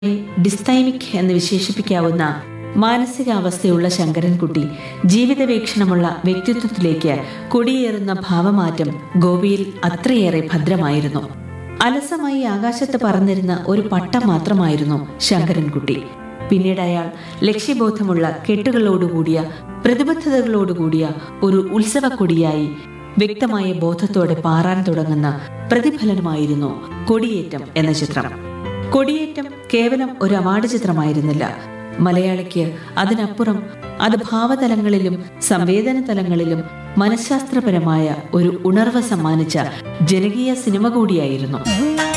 ഡിസ്തൈമിക് എന്ന് വിശേഷിപ്പിക്കാവുന്ന മാനസികാവസ്ഥയുള്ള ശങ്കരൻകുട്ടി ജീവിതവീക്ഷണമുള്ള വ്യക്തിത്വത്തിലേക്ക് കൊടിയേറുന്ന ഭാവമാറ്റം ഗോപിയിൽ അത്രയേറെ ഭദ്രമായിരുന്നു അലസമായി ആകാശത്ത് പറന്നിരുന്ന ഒരു പട്ടം മാത്രമായിരുന്നു ശങ്കരൻകുട്ടി പിന്നീട് അയാൾ ലക്ഷ്യബോധമുള്ള കെട്ടുകളോടുകൂടിയ പ്രതിബദ്ധതകളോടുകൂടിയ ഒരു ഉത്സവക്കൊടിയായി വ്യക്തമായ ബോധത്തോടെ പാറാൻ തുടങ്ങുന്ന പ്രതിഫലനമായിരുന്നു കൊടിയേറ്റം എന്ന ചിത്രം കൊടിയേറ്റം കേവലം ഒരു അവാർഡ് ചിത്രമായിരുന്നില്ല മലയാളിക്ക് അതിനപ്പുറം അത് ഭാവതലങ്ങളിലും സംവേദന തലങ്ങളിലും മനഃശാസ്ത്രപരമായ ഒരു ഉണർവ് സമ്മാനിച്ച ജനകീയ സിനിമ കൂടിയായിരുന്നു